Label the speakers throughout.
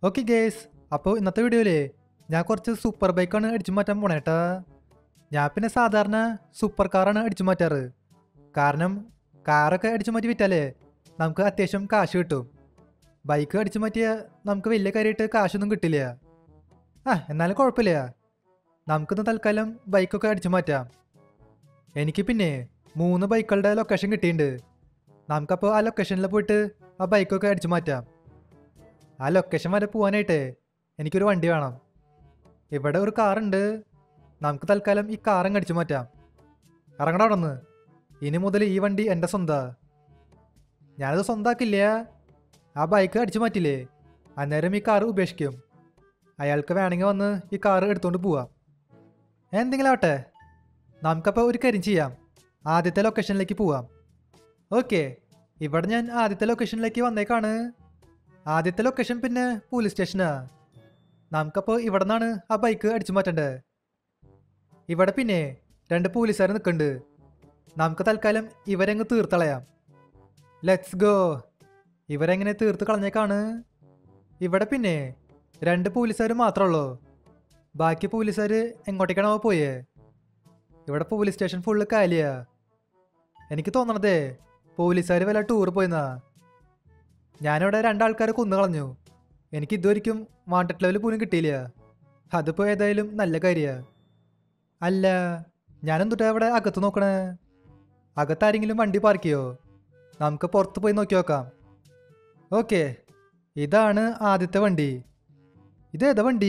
Speaker 1: Okay guys അപ്പോൾ ഇന്നത്തെ വീഡിയോയിലേ ഞാൻ കുറച്ച് സൂപ്പർ ബൈക്കാണ് അടിച്ചു മാറ്റാൻ പോണേട്ടാ ഞാൻ പിന്നെ സാധാരണ സൂപ്പർ കാറാണ് അടിച്ചു മാറ്റാറ് കാരണം കാറൊക്കെ അടിച്ചു മാറ്റി വിറ്റാലേ നമുക്ക് അത്യാവശ്യം കാശ് കിട്ടും ബൈക്ക് അടിച്ചു മാറ്റിയാൽ നമുക്ക് വലിയ കാര്യമായിട്ട് കാശൊന്നും കിട്ടില്ല ആ എന്നാലും കുഴപ്പമില്ല നമുക്കിന്ന് തൽക്കാലം ബൈക്കൊക്കെ അടിച്ചു മാറ്റാം എനിക്ക് പിന്നെ മൂന്ന് ബൈക്കുകളുടെ ലൊക്കേഷൻ കിട്ടിയിട്ടുണ്ട് നമുക്കപ്പോൾ ആ ലൊക്കേഷനിൽ പോയിട്ട് ആ ബൈക്കൊക്കെ അടിച്ചു മാറ്റാം ആ ലൊക്കേഷൻ വരെ പോകാനായിട്ട് എനിക്കൊരു വണ്ടി വേണം ഇവിടെ ഒരു കാറുണ്ട് നമുക്ക് തൽക്കാലം ഈ കാറങ്ങ് അടിച്ചു മാറ്റാം ഇറങ്ങണം അവിടെ നിന്ന് ഇനി മുതൽ ഈ വണ്ടി എൻ്റെ സ്വന്താ ഞാനത് സ്വന്താക്കില്ല ആ ബൈക്ക് അടിച്ചു മാറ്റില്ലേ അന്നേരം ഈ കാറ് ഉപേക്ഷിക്കും അയാൾക്ക് വേണമെങ്കിൽ വന്ന് ഈ കാറ് എടുത്തുകൊണ്ട് പോവാം എന്തെങ്കിലും ആവട്ടെ നമുക്കപ്പോൾ ഒരു കാര്യം ചെയ്യാം ആദ്യത്തെ ലൊക്കേഷനിലേക്ക് പോവാം ഓക്കെ ഇവിടെ ഞാൻ ആദ്യത്തെ ലൊക്കേഷനിലേക്ക് വന്നേക്കാണ് ആദ്യത്തെ ലൊക്കേഷൻ പിന്നെ പോലീസ് സ്റ്റേഷനാ നമുക്കപ്പോൾ ഇവിടെ നിന്നാണ് ആ ബൈക്ക് അടിച്ചു മാറ്റേണ്ടത് ഇവിടെ പിന്നെ രണ്ട് പോലീസുകാർ നിൽക്കുന്നുണ്ട് നമുക്ക് തൽക്കാലം ഇവരെങ്ങ് തീർത്തളയാം ലെറ്റ്സ് ഗോ ഇവരെങ്ങനെ തീർത്ത് കളഞ്ഞേക്കാണ് ഇവിടെ പിന്നെ രണ്ട് പോലീസുകാർ മാത്രമേ ഉള്ളൂ ബാക്കി പോലീസുകാർ എങ്ങോട്ടേക്കാണോ പോയേ ഇവിടെ പോലീസ് സ്റ്റേഷൻ ഫുള്ള് കാലിയാ എനിക്ക് തോന്നണതേ പോലീസുകാർ വല്ല ടൂർ പോയിന്നാ ഞാനിവിടെ രണ്ടാൾക്കാരെ കൊന്നു കളഞ്ഞു എനിക്ക് ഇതുവരെയ്ക്കും വാണ്ടഡ് ലെവൽ പോലും കിട്ടിയില്ല അതിപ്പോൾ ഏതായാലും നല്ല കാര്യ അല്ല ഞാനെന്തുട്ടാ ഇവിടെ അകത്ത് നോക്കണേ അകത്താരെങ്കിലും വണ്ടി പാർക്ക് ചെയ്യോ നമുക്ക് പുറത്ത് പോയി നോക്കി നോക്കാം ഓക്കെ ഇതാണ് ആദ്യത്തെ വണ്ടി ഇതേതാ വണ്ടി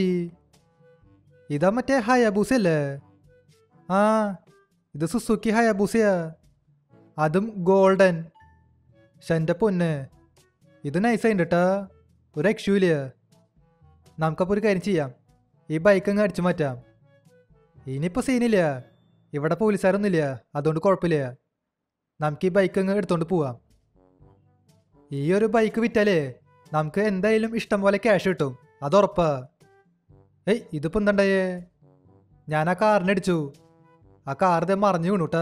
Speaker 1: ഇതാ മറ്റേ ഹയാബൂസ അല്ലേ ആ ഇത് സുസുക്കി ഹയാബൂസയാ അതും ഗോൾഡൻ ഷൻ്റെ പൊന്ന് ഇത് നൈസായിട്ട് കേട്ടാ ഒരു രക്ഷയില്ല നമുക്കപ്പോൾ ഒരു കാര്യം ചെയ്യാം ഈ ബൈക്ക് അങ്ങ് അടിച്ചു മാറ്റാം ഇനിയിപ്പോൾ സീനില്ല ഇവിടെ പോലീസുകാരൊന്നുമില്ല അതുകൊണ്ട് കുഴപ്പമില്ല നമുക്ക് ഈ ബൈക്ക് അങ്ങ് എടുത്തോണ്ട് പോവാം ഈ ഒരു ബൈക്ക് വിറ്റാലേ നമുക്ക് എന്തായാലും ഇഷ്ടം പോലെ ക്യാഷ് കിട്ടും അത് ഉറപ്പാ ഏയ് ഇതിപ്പോൾ എന്താണ്ടായേ ഞാൻ ആ കാറിനടിച്ചു ആ കാർ ഇതേ മറിഞ്ഞു വീണുട്ടാ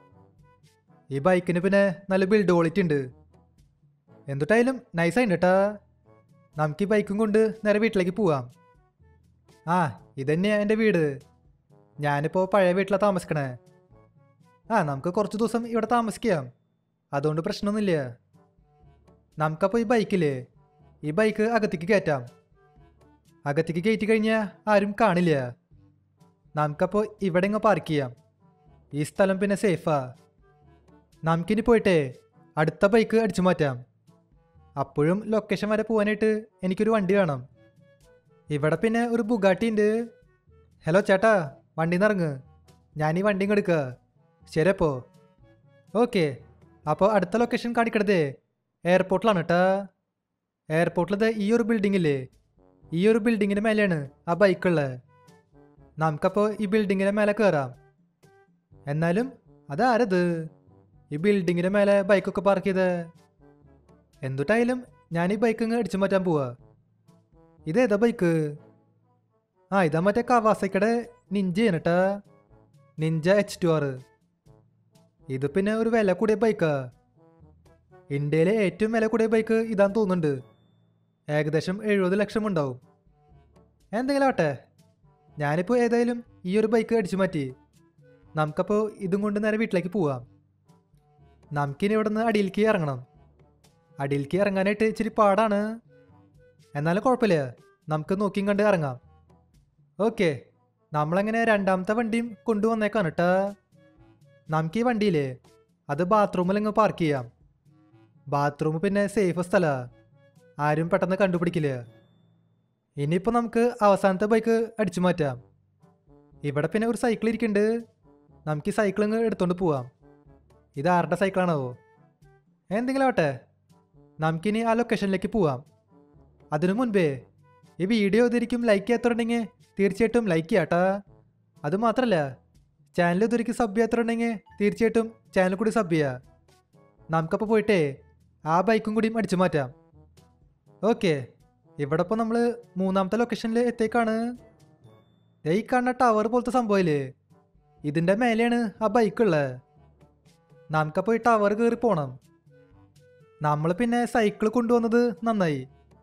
Speaker 1: ഈ ബൈക്കിന് പിന്നെ നല്ല ബിൽഡ് ക്വാളിറ്റി ഉണ്ട് എന്തുട്ടായാലും നൈസായിട്ട് കേട്ടാ നമുക്ക് ഈ ബൈക്കും കൊണ്ട് നേരെ വീട്ടിലേക്ക് പോവാം ആ ഇതന്നെയാ എൻ്റെ വീട് ഞാനിപ്പോൾ പഴയ വീട്ടിലാണ് താമസിക്കണേ ആ നമുക്ക് കുറച്ച് ദിവസം ഇവിടെ താമസിക്കാം അതുകൊണ്ട് പ്രശ്നമൊന്നുമില്ല നമുക്കപ്പോൾ ഈ ബൈക്കില്ലേ ഈ ബൈക്ക് അകത്തേക്ക് കയറ്റാം അകത്തേക്ക് കയറ്റി കഴിഞ്ഞാൽ ആരും കാണില്ല നമുക്കപ്പോൾ ഇവിടെ ഇങ്ങ് പാർക്ക് ചെയ്യാം ഈ സ്ഥലം പിന്നെ സേഫാ നമുക്കിനി പോയിട്ടേ അടുത്ത ബൈക്ക് അടിച്ചു മാറ്റാം അപ്പോഴും ലൊക്കേഷൻ വരെ പോകാനായിട്ട് എനിക്കൊരു വണ്ടി വേണം ഇവിടെ പിന്നെ ഒരു ബുഗാട്ടി ഉണ്ട് ഹലോ ചേട്ടാ വണ്ടിയിൽ നിന്ന് ഇറങ്ങ് ഞാൻ ഈ വണ്ടിയും എടുക്കുക ശരി അപ്പോൾ ഓക്കെ അപ്പോൾ അടുത്ത ലൊക്കേഷൻ കാണിക്കണതേ എയർപോർട്ടിലാണ് കേട്ടാ എയർപോർട്ടിലത് ഈ ഒരു ബിൽഡിംഗ് ഇല്ലേ ഈ ഒരു ബിൽഡിങ്ങിന് മേലെയാണ് ആ ബൈക്കുള്ളത് നമുക്കപ്പോൾ ഈ ബിൽഡിങ്ങിന് മേലെ കയറാം എന്നാലും അതാരത് ഈ ബിൽഡിങ്ങിന് മേലെ ബൈക്കൊക്കെ പാർക്ക് ചെയ്ത് എന്തുട്ടായാലും ഞാൻ ഈ ബൈക്ക് അങ്ങ് അടിച്ചു മാറ്റാൻ പോവാ ഇതേതാ ബൈക്ക് ആ ഇതാ മറ്റേ കവാസക്കടെ നിഞ്ചയാണ് കേട്ടാ നിഞ്ച എച്ച് ടു ആറ് ഇത് പിന്നെ ഒരു വില കൂടിയ ബൈക്കാ ഇന്ത്യയിലെ ഏറ്റവും വില കൂടിയ ബൈക്ക് ഇതാന്ന് തോന്നുന്നുണ്ട് ഏകദേശം എഴുപത് ലക്ഷം ഉണ്ടാവും എന്തെങ്കിലും ആട്ടെ ഞാനിപ്പോൾ ഏതായാലും ഈ ഒരു ബൈക്ക് അടിച്ചു മാറ്റി നമുക്കപ്പോൾ ഇതും കൊണ്ട് നേരെ വീട്ടിലേക്ക് പോവാം നമുക്കിനി ഇവിടെ നിന്ന് അടിയിലേക്ക് ഇറങ്ങണം അടിയിലേക്ക് ഇറങ്ങാനായിട്ട് ഇച്ചിരി പാടാണ് എന്നാലും കുഴപ്പമില്ല നമുക്ക് നോക്കിയും കണ്ട് ഇറങ്ങാം ഓക്കെ നമ്മളങ്ങനെ രണ്ടാമത്തെ വണ്ടിയും കൊണ്ടുവന്നേക്കാണ് കേട്ടാ നമുക്ക് ഈ വണ്ടിയില്ലേ അത് ബാത്റൂമിൽ അങ്ങ് പാർക്ക് ചെയ്യാം ബാത്റൂം പിന്നെ സേഫ് സ്ഥലാ ആരും പെട്ടെന്ന് കണ്ടുപിടിക്കില്ല ഇനിയിപ്പോൾ നമുക്ക് അവസാനത്തെ ബൈക്ക് അടിച്ചു മാറ്റാം ഇവിടെ പിന്നെ ഒരു സൈക്കിൾ ഇരിക്കുന്നുണ്ട് നമുക്ക് ഈ സൈക്കിൾ അങ്ങ് എടുത്തോണ്ട് പോവാം ഇത് ആരുടെ സൈക്കിളാണോ എന്തെങ്കിലും ആവട്ടെ നമുക്കിനി ആ ലൊക്കേഷനിലേക്ക് പോവാം അതിനു മുൻപേ ഈ വീഡിയോ ഇതൊരിക്കും ലൈക്ക് ചെയ്യാത്തുണ്ടെങ്കിൽ തീർച്ചയായിട്ടും ലൈക്ക് ചെയ്യാട്ടാ അത് മാത്രമല്ല ചാനൽ ഇതൊരിക്കും സബ് ചെയ്യാത്തുണ്ടെങ്കിൽ തീർച്ചയായിട്ടും ചാനൽ കൂടി സബ് ചെയ്യുക നമുക്കപ്പോൾ പോയിട്ടേ ആ ബൈക്കും കൂടിയും അടിച്ചു മാറ്റാം ഓക്കെ ഇവിടെ ഇപ്പോൾ നമ്മൾ മൂന്നാമത്തെ ലൊക്കേഷനിൽ എത്തിയേക്കാണ് ദേ ഈ കാണുന്ന ടവർ പോലത്തെ സംഭവമില്ലേ ഇതിൻ്റെ മേലെയാണ് ആ ബൈക്കുള്ളത് നമുക്കപ്പോൾ ഈ ടവർ കയറി പോകണം നമ്മൾ പിന്നെ സൈക്കിൾ കൊണ്ടുവന്നത് നന്നായി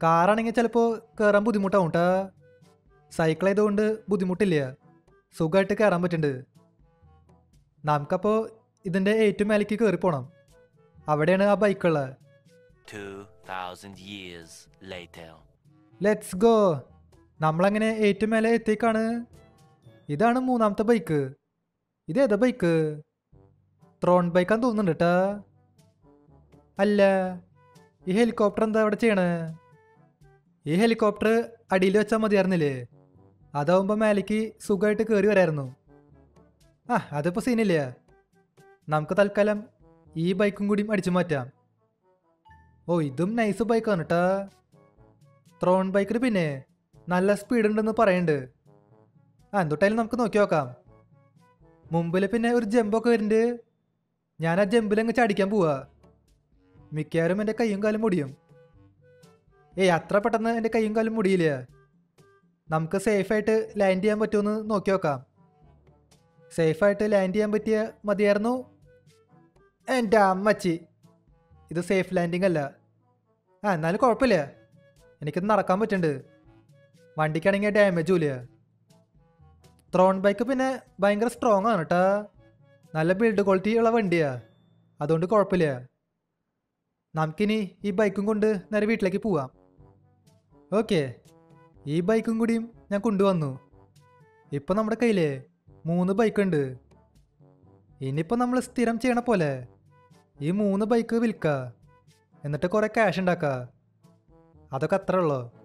Speaker 1: കാറാണെങ്കിൽ ചിലപ്പോൾ കയറാൻ ബുദ്ധിമുട്ടാവും കേട്ടാ സൈക്കിൾ ആയതുകൊണ്ട് ബുദ്ധിമുട്ടില്ല സുഖമായിട്ട് കയറാൻ പറ്റുന്നുണ്ട് നമുക്കപ്പോൾ ഇതിൻ്റെ ഏറ്റവും മേലേക്ക് കയറി പോകണം അവിടെയാണ് ആ ബൈക്കുള്ളത്
Speaker 2: 2,000 years later.
Speaker 1: ലെറ്റ്സ് ഗോ നമ്മളങ്ങനെ ഏറ്റവും മേലെ എത്തിക്കാണ് ഇതാണ് മൂന്നാമത്തെ ബൈക്ക് ഇത് ഏതാ ബൈക്ക് ത്രോൺ ബൈക്കാന്ന് തോന്നുന്നുണ്ട് കേട്ടാ അല്ല ഈ ഹെലികോപ്റ്റർ എന്താ അവിടെ ചെയ്യണേ ഈ ഹെലികോപ്റ്റർ അടിയിൽ വെച്ചാൽ മതിയായിരുന്നില്ലേ അതാവുമ്പോൾ മേലേക്ക് സുഖമായിട്ട് കയറി വരായിരുന്നു ആ അതിപ്പോൾ സീനില്ല നമുക്ക് തൽക്കാലം ഈ ബൈക്കും കൂടിയും അടിച്ചു മാറ്റാം ഓ ഇതും നൈസ് ബൈക്കാണ് കേട്ടാ ത്രോൺ ബൈക്കിന് പിന്നെ നല്ല സ്പീഡ് ഉണ്ടെന്ന് പറയുന്നുണ്ട് ആ എന്തൊട്ടായാലും നമുക്ക് നോക്കി നോക്കാം മുമ്പിൽ പിന്നെ ഒരു ജമ്പൊക്കെ വരുന്നുണ്ട് ഞാൻ ആ ജമ്പിൽ അങ്ങ് ചടിക്കാൻ പോവാ മിക്കവാറും എൻ്റെ കൈയും കാലും മുടിയും ഏയ് അത്ര പെട്ടെന്ന് എൻ്റെ കൈയും കാലും മുടിയില്ല നമുക്ക് സേഫായിട്ട് ലാൻഡ് ചെയ്യാൻ പറ്റുമെന്ന് നോക്കി നോക്കാം സേഫായിട്ട് ലാൻഡ് ചെയ്യാൻ പറ്റിയ മതിയായിരുന്നു എൻ്റെ അമ്മച്ചി ഇത് സേഫ് ലാൻഡിങ് അല്ല ആ എന്നാലും കുഴപ്പമില്ല എനിക്കിത് നടക്കാൻ പറ്റുന്നുണ്ട് വണ്ടിക്കാണെങ്കിൽ ഡാമേജും ഇല്ല ത്രോൺ ബൈക്ക് പിന്നെ ഭയങ്കര സ്ട്രോങ് ആണ് കേട്ടാ നല്ല ബിൽഡ് ക്വാളിറ്റി ഉള്ള വണ്ടിയാ അതുകൊണ്ട് കുഴപ്പമില്ല നമുക്കിനി ഈ ബൈക്കും കൊണ്ട് നേരെ വീട്ടിലേക്ക് പോവാം ഓക്കെ ഈ ബൈക്കും കൂടിയും ഞാൻ കൊണ്ടുവന്നു ഇപ്പം നമ്മുടെ കയ്യിലേ മൂന്ന് ബൈക്കുണ്ട് ഇനിയിപ്പോൾ നമ്മൾ സ്ഥിരം ചെയ്യണ പോലെ ഈ മൂന്ന് ബൈക്ക് വിൽക്കുക എന്നിട്ട് കുറേ ക്യാഷ് ഉണ്ടാക്കുക അതൊക്കെ അത്ര ഉള്ളൂ